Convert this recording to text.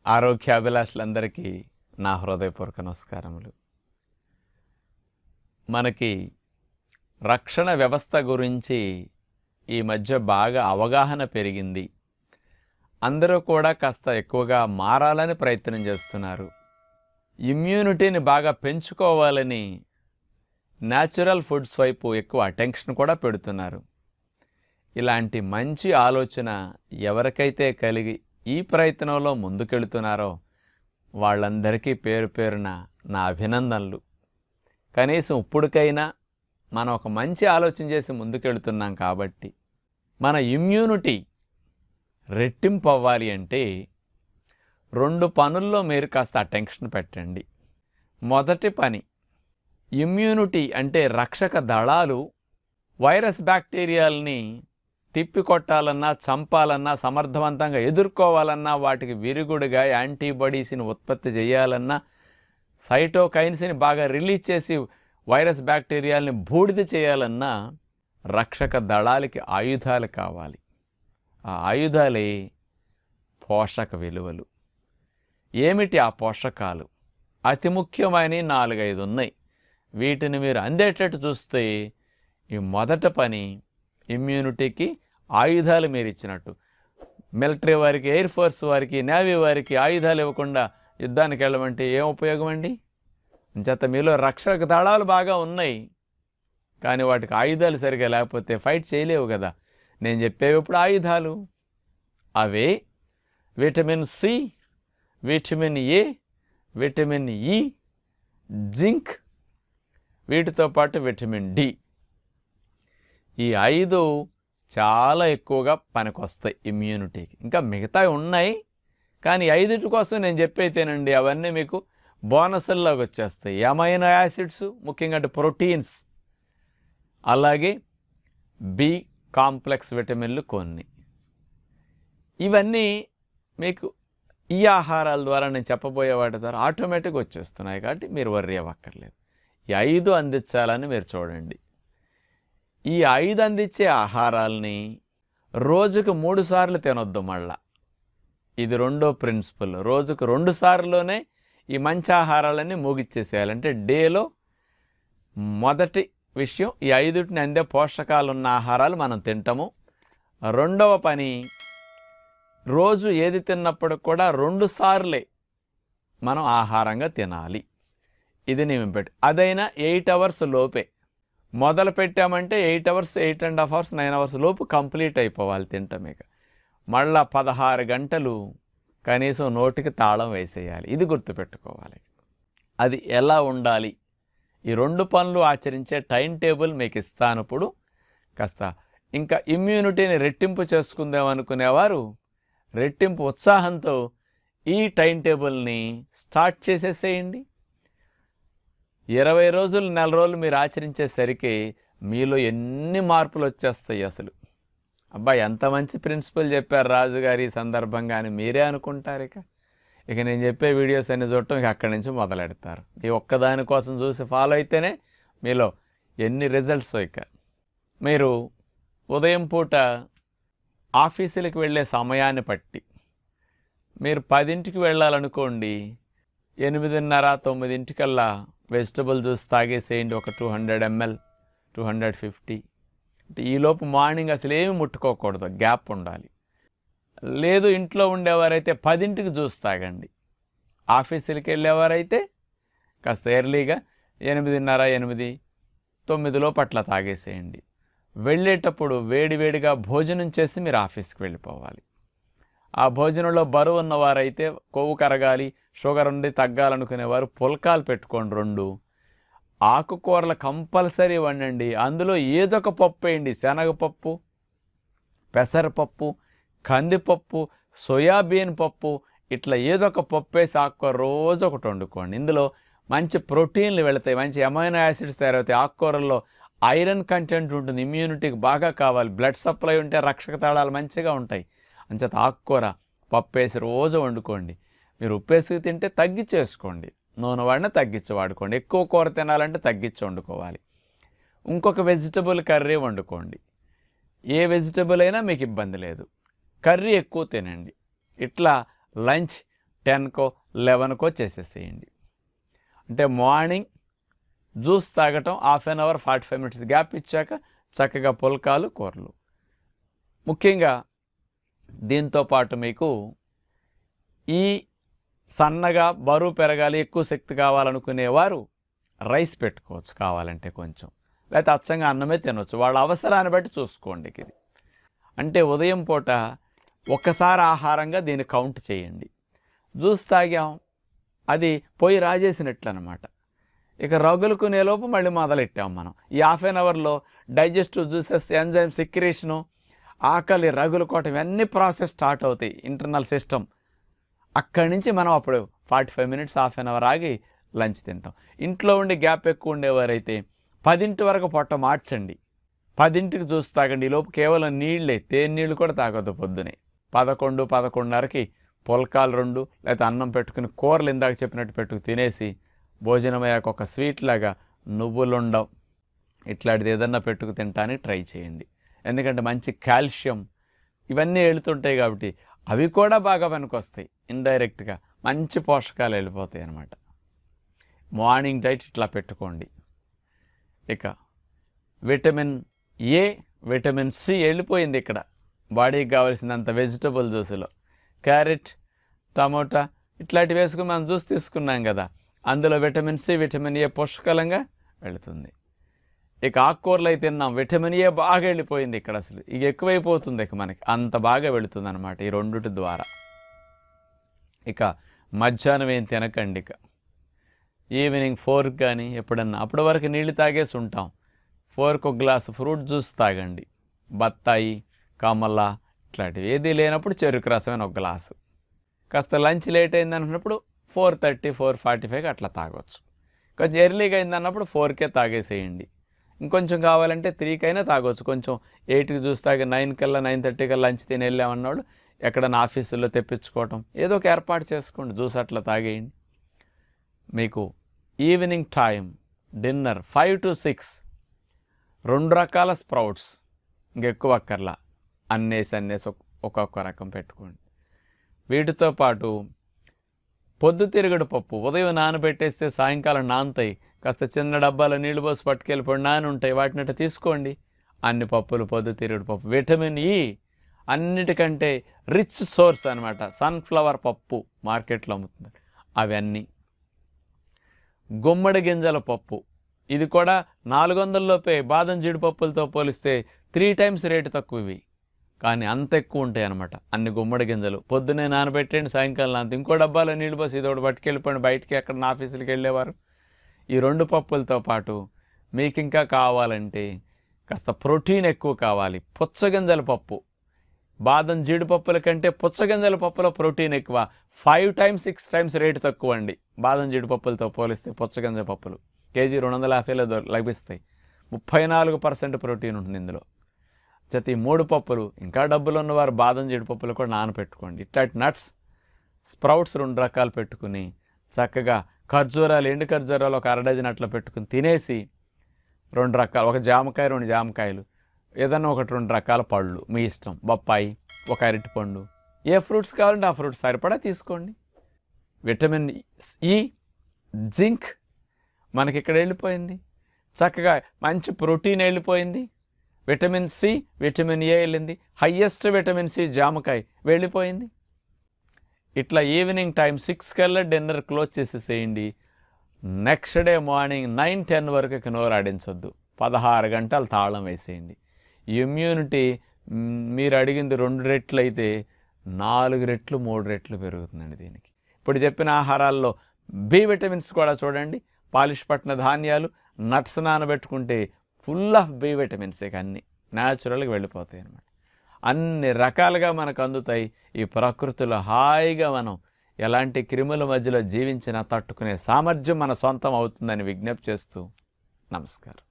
ఆరోగ్యాభిలాషులందరికీ నా హృదయపూర్వక నమస్కారములు మనకి రక్షణ వ్యవస్థ గురించి ఈ మధ్య బాగా అవగాహన పెరిగింది అందరూ కూడా కాస్త ఎక్కువగా మారాలని ప్రయత్నం చేస్తున్నారు ఇమ్యూనిటీని బాగా పెంచుకోవాలని న్యాచురల్ ఫుడ్స్ వైపు ఎక్కువ అటెన్షన్ కూడా పెడుతున్నారు ఇలాంటి మంచి ఆలోచన ఎవరికైతే కలిగి ఈ ప్రయత్నంలో ముందుకెళ్తున్నారో వాళ్ళందరికీ పేరు పేరున నా అభినందనలు కనీసం ఇప్పుడుకైనా మనం ఒక మంచి ఆలోచన చేసి ముందుకెళ్తున్నాం కాబట్టి మన ఇమ్యూనిటీ రెట్టింపు అవ్వాలి అంటే రెండు పనుల్లో మీరు కాస్త అటెన్షన్ పెట్టండి మొదటి పని ఇమ్యూనిటీ అంటే రక్షక దళాలు వైరస్ బ్యాక్టీరియాలని తిప్పికొట్టాలన్నా చంపాలన్నా సమర్థవంతంగా ఎదుర్కోవాలన్నా వాటికి విరుగుడుగా యాంటీబాడీస్ని ఉత్పత్తి చేయాలన్నా సైటోకైన్స్ని బాగా రిలీజ్ చేసి వైరస్ బ్యాక్టీరియాలని బూడిద చేయాలన్నా రక్షక దళాలకి ఆయుధాలు కావాలి ఆ ఆయుధాలే పోషక విలువలు ఏమిటి ఆ పోషకాలు అతి ముఖ్యమైన నాలుగైదు ఉన్నాయి వీటిని మీరు అందేటట్టు చూస్తే ఈ మొదట పని ఇమ్యూనిటీకి ఆయుధాలు మీరు ఇచ్చినట్టు మిలిటరీ వారికి ఎయిర్ ఫోర్స్ వారికి నేవీ వారికి ఆయుధాలు ఇవ్వకుండా యుద్ధానికి వెళ్ళమంటే ఏం ఉపయోగం అండి చేత మీలో రక్షక దళాలు బాగా ఉన్నాయి కానీ వాటికి ఆయుధాలు సరిగా లేకపోతే ఫైట్ చేయలేవు కదా నేను చెప్పేవి ఇప్పుడు ఆయుధాలు అవే vitamin C vitamin A vitamin E zinc వీటితో పాటు విటమిన్ డి ఈ ఐదు చాలా ఎక్కువగా పనికొస్తాయి ఇమ్యూనిటీకి ఇంకా మిగతావి ఉన్నాయి కానీ ఐదుటి కోసం నేను చెప్పైతేనండి అవన్నీ మీకు బోనస్ల్లోకి వచ్చేస్తాయి ఎమైనో యాసిడ్స్ ముఖ్యంగా అంటే ప్రోటీన్స్ అలాగే బి కాంప్లెక్స్ విటమిన్లు కొన్ని ఇవన్నీ మీకు ఈ ఆహారాల ద్వారా నేను చెప్పబోయే వాటి ద్వారా ఆటోమేటిక్గా వచ్చేస్తున్నాయి కాబట్టి మీరు వర్రీ అవ్వక్కర్లేదు ఈ ఐదు అందించాలని మీరు చూడండి ఈ ఐదు అందించే ఆహారాల్ని రోజుకు మూడు సార్లు తినొద్దు మళ్ళా ఇది రెండో ప్రిన్సిపల్ రోజుకు రెండు సార్లునే ఈ మంచి ఆహారాలన్నీ ముగిచ్చేసేయాలి అంటే డేలో మొదటి విషయం ఈ ఐదుటిని అందే పోషకాలు ఉన్న ఆహారాలు మనం తింటాము రెండవ పని రోజు ఏది తిన్నప్పుడు కూడా రెండు సార్లే మనం ఆహారంగా తినాలి ఇది నేను పెట్టి అదైనా ఎయిట్ అవర్స్ లోపే మొదలు పెట్టామంటే eight hours eight and half hours nine hours లోపు కంప్లీట్ అయిపోవాలి తింటాం ఇక మళ్ళా పదహారు గంటలు కనీసం నోటికి తాళం వేసేయాలి ఇది గుర్తుపెట్టుకోవాలి అది ఎలా ఉండాలి ఈ రెండు పనులు ఆచరించే టైం టేబుల్ మీకు ఇస్తాను ఇప్పుడు కాస్త ఇంకా ఇమ్యూనిటీని రెట్టింపు చేసుకుందాం అనుకునేవారు రెట్టింపు ఉత్సాహంతో ఈ టైం టేబుల్ని స్టార్ట్ చేసేసేయండి ఇరవై రోజులు నెల రోజులు మీరు ఆచరించేసరికి మీలో ఎన్ని మార్పులు వచ్చేస్తాయి అసలు అబ్బా ఎంత మంచి ప్రిన్సిపల్ చెప్పారు రాజుగారు ఈ సందర్భంగా అని మీరే అనుకుంటారు ఇక ఇక నేను చెప్పే వీడియోస్ అన్ని చూడటం ఇక అక్కడి నుంచి మొదలెడతారు ఈ ఒక్కదాని కోసం చూసి ఫాలో అయితేనే మీలో ఎన్ని రిజల్ట్స్ ఇక మీరు ఉదయం పూట ఆఫీసులకు వెళ్ళే సమయాన్ని బట్టి మీరు పదింటికి వెళ్ళాలనుకోండి ఎనిమిదిన్నర తొమ్మిదింటికల్లా వెజిటబుల్ జ్యూస్ తాగేసేయండి ఒక two hundred ml two hundred fifty అంటే ఈలోపు మార్నింగ్ అసలు ఏమి ముట్టుకోకూడదు గ్యాప్ ఉండాలి లేదు ఇంట్లో ఉండేవారైతే పదింటికి జ్యూస్ తాగండి ఆఫీసులకి వెళ్ళేవారైతే కాస్త ఎర్లీగా ఎనిమిదిన్నర ఎనిమిది తొమ్మిదిలోపు అట్లా తాగేసేయండి వెళ్ళేటప్పుడు వేడివేడిగా భోజనం చేసి మీరు ఆఫీస్కి వెళ్ళిపోవాలి ఆ భోజనంలో బరువు ఉన్నవారైతే కొవ్వు కరగాలి షుగర్ ఉండి తగ్గాలనుకునేవారు పుల్కాలు పెట్టుకోండి రెండు ఆకుకూరలు కంపల్సరీ వండండి అందులో ఏదొక పప్పు వేయండి శనగపప్పు పెసరపప్పు కందిపప్పు సోయాబీన్ పప్పు ఇట్లా ఏదో ఒక పప్పు వేసి ఆకుకూర రోజు ఒకటి వండుకోండి ఇందులో మంచి ప్రోటీన్లు వెళతాయి మంచి అమైనో యాసిడ్స్ తయారవుతాయి ఆకుకూరల్లో ఐరన్ కంటెంట్ ఉంటుంది ఇమ్యూనిటీకి బాగా కావాలి బ్లడ్ సప్లై ఉంటే రక్షక తాళాలు మంచిగా ఉంటాయి అంచేత ఆకుకూర పప్పు వేసి రోజు వండుకోండి మీరు ఉప్పు వేసి తింటే తగ్గించేసుకోండి నూనె వాడిన తగ్గించి వాడుకోండి ఎక్కువ కూర తినాలంటే తగ్గించి వండుకోవాలి ఇంకొక వెజిటబుల్ కర్రీ వండుకోండి ఏ వెజిటబుల్ అయినా మీకు ఇబ్బంది లేదు కర్రీ ఎక్కువ తినండి ఇట్లా లంచ్ టెన్కో లెవెన్కో చేసేసేయండి అంటే మార్నింగ్ జ్యూస్ తాగటం half an hour forty five minutes gap ఇచ్చాక చక్కగా పుల్కాలు కూరలు ముఖ్యంగా దీంతో పాటు మీకు ఈ సన్నగా బరువు పెరగాలి ఎక్కువ శక్తి కావాలనుకునేవారు రైస్ పెట్టుకోవచ్చు కావాలంటే కొంచెం లేకపోతే అచ్చంగా అన్నమే తినవచ్చు వాళ్ళ అవసరాన్ని బట్టి చూసుకోండి ఇది అంటే ఉదయం పూట ఒక్కసారి ఆహారంగా దీన్ని కౌంట్ చేయండి జ్యూస్ తాగాం అది పొయ్యి రాజేసినట్లు అనమాట ఇక రగులుకునేలోపు మళ్ళీ మొదలెట్టాం మనం ఈ హాఫ్ అన్ అవర్లో డైజెస్టివ్ జ్యూసెస్ ఎంజైమ్ సెక్రేషను ఆకలి రగులుకోవటం ఇవన్నీ ప్రాసెస్ స్టార్ట్ అవుతాయి ఇంటర్నల్ సిస్టమ్ అక్కడి నుంచి మనం అప్పుడు forty five minutes half an hour ఆగి లంచ్ తింటాం ఇంట్లో ఉండి గ్యాప్ ఎక్కువ ఉండేవారైతే పదింటి వరకు పొట్ట మార్చండి పదింటికి జ్యూస్ తాగండి ఈ లోపు కేవలం నీళ్ళే తేనె నీళ్ళు కూడా తాగొద్దు పొద్దునే పదకొండు పదకొండున్నరకి పుల్కాలు రెండు లేకపోతే అన్నం పెట్టుకుని కూరలు ఇందాక చెప్పినట్టు పెట్టుకు తినేసి భోజనం అయ్యాక ఒక స్వీట్ లాగా నువ్వులుండవు ఇట్లాంటిది ఏదన్నా పెట్టుకు తినటానికి ట్రై చేయండి ఎందుకంటే మంచి కాల్షియం ఇవన్నీ వెళుతుంటాయి కాబట్టి అవి కూడా బాగా పనికొస్తాయి ఇండైరెక్ట్గా మంచి పోషకాలు వెళ్ళిపోతాయి అన్నమాట మార్నింగ్ డైట్ ఇట్లా పెట్టుకోండి ఇక విటమిన్ ఏ విటమిన్ సి వెళ్ళిపోయింది ఇక్కడ బాడీకి కావాల్సినంత వెజిటబుల్ జ్యూస్లో క్యారెట్ టమోటా ఇట్లాంటివి వేసుకుని మనం జ్యూస్ తీసుకున్నాం కదా అందులో విటమిన్ సి విటమిన్ ఏ పుష్కలంగా వెళుతుంది ఇక ఆకుకూరలు అయితే తిన్నాం విటమిన్ ఏ బాగా వెళ్ళిపోయింది ఇక్కడ అసలు ఇక ఎక్కువైపోతుంది ఇక మనకి అంత బాగా వెళుతుంది అనమాట ఈ రెండుటి ద్వారా ఇక మధ్యాహ్నం ఏం తినకండి ఇక ఈవినింగ్ ఫోర్కి కానీ ఎప్పుడన్నా అప్పటి వరకు నీళ్ళు తాగేసి ఉంటాం ఫోర్కి ఒక గ్లాసు ఫ్రూట్ జ్యూస్ తాగండి బత్తాయి కమల ఇట్లాంటివి ఏది లేనప్పుడు చెరుకు రసమైన ఒక గ్లాసు కాస్త లంచ్ లేట్ అయింది అన్నప్పుడు ఫోర్ థర్టీ ఫోర్ ఫార్టీ ఫైవ్కి అట్లా తాగొచ్చు కొంచెం ఎర్లీగా అయింది అన్నప్పుడు ఫోర్కే తాగేసేయండి ఇంకొంచెం కావాలంటే త్రీకైనా తాగొచ్చు కొంచెం ఎయిట్కి చూసి తాగి నైన్ కల్లా నైన్ థర్టీ కల్లా లంచ్ తిని వెళ్ళామన్నాడు ఎక్కడన్నా ఆఫీసుల్లో తెప్పించుకోవటం ఏదో ఒక ఏర్పాటు చేసుకోండి జ్యూస్ అట్లా తాగేయండి మీకు evening time dinner five to six రెండు రకాల స్ప్రౌట్స్ ఇంకెక్కువ అక్కర్లా అన్నేసి అన్నేసి ఒక్- ఒక్కొక్క రకం పెట్టుకోండి వీటితో పాటు పొద్దుతిరుగుడు పప్పు ఉదయం నానబెట్టేస్తే సాయంకాలం నానుతాయి కాస్త చిన్న డబ్బాలో నీళ్లు పోసి పట్టుకెళ్ళిపోయి నాని ఉంటాయి వాటిని అట్ట తీసుకోండి అన్ని పప్పులు పొద్దుతిరుగుడు పప్పు విటమిన్ ఈ అన్నిటికంటే రిచ్ సోర్స్ అనమాట సన్ఫ్లవర్ పప్పు మార్కెట్లో అమ్ముతుంది అవన్నీ గుమ్మడి గింజల పప్పు ఇది కూడా నాలుగు వందలలోపే బాదం జీడిపప్పులతో పోలిస్తే త్రీ టైమ్స్ రేటు తక్కువ ఇవి కానీ అంత ఎక్కువ ఉంటాయి అనమాట అన్ని గుమ్మడి గింజలు పొద్దునే నానబెట్టండి సాయంకాలం అంత ఇంకో డబ్బాలో నీళ్ళు పోసి ఇది ఒకటి పట్టుకెళ్ళిపోండి బయటికి ఎక్కడ నా ఆఫీసులకి వెళ్ళేవారు ఈ రెండు పప్పులతో పాటు మీకు ఇంకా కావాలంటే కాస్త ప్రోటీన్ ఎక్కువ కావాలి పుచ్చగింజల పప్పు బాదం జీడిపప్పుల కంటే పుచ్చగింజల పప్పులో ప్రోటీన్ ఎక్కువ five times six times rate తక్కువ అండి బాదం జీడిపప్పులతో పోలిస్తే పుచ్చగింజ పప్పులు కేజీ రెండు వందల యాభైలో దొర- లభిస్తాయి ముప్పై నాలుగు పర్సెంట్ ప్రోటీన్ ఉంటుంది ఇందులో చేత ఈ మూడు పప్పులు ఇంకా డబ్బులు ఉన్నవారు బాదం జీడిపప్పులు కూడా నానపెట్టుకోండి ఇట్లాంటి నట్స్ స్ప్రౌట్స్ రెండు రకాలు పెట్టుకుని చక్కగా ఖర్జూరాలు ఎండు ఖర్జూరాలు ఒక అర డజన్ అట్లా పెట్టుకుని తినేసి రెండు రకాలు ఒక జామకాయ రెండు జామకాయలు ఏదన్నా ఒకటి రెండు రకాల పళ్ళు మీ ఇష్టం బొప్పాయి ఒక అరటి పండు ఏ ఫ్రూట్స్ కావాలంటే ఆ ఫ్రూట్స్ సరిపడా తీసుకోండి విటమిన్ ఈ జింక్ మనకి ఇక్కడ వెళ్ళిపోయింది చక్కగా మంచి ప్రోటీన్ వెళ్ళిపోయింది విటమిన్ సి విటమిన్ ఏ వెళ్ళింది హయ్యెస్ట్ విటమిన్ సి జామకాయ వెళ్ళిపోయింది ఇట్లా ఈవినింగ్ టైం సిక్స్ కల్లా డిన్నర్ క్లోజ్ చేసేసేయండి next day morning nine ten వరకు ఇక నోరు ఆడించొద్దు పదహారు గంటలు తాళం వేసేయండి ఇమ్యూనిటీ మ్, మీరు అడిగింది రెండు రెట్లు అయితే నాలుగు రెట్లు మూడు రెట్లు పెరుగుతుందండి దీనికి ఇప్పుడు చెప్పిన ఆహారాల్లో బి విటమిన్స్ కూడా చూడండి పాలిష్ పట్టిన ధాన్యాలు నట్స్ నానబెట్టుకుంటే ఫుల్ ఆఫ్ బి విటమిన్స్ ఇక అన్నీ న్యాచురల్గా వెళ్ళిపోతాయి అన్నమాట అన్ని రకాలుగా మనకు అందుతాయి ఈ ప్రకృతిలో హాయిగా మనం ఎలాంటి క్రిముల మధ్యలో జీవించినా తట్టుకునే సామర్థ్యం మన సొంతం అవుతుందని విజ్ఞప్తి చేస్తూ నమస్కారం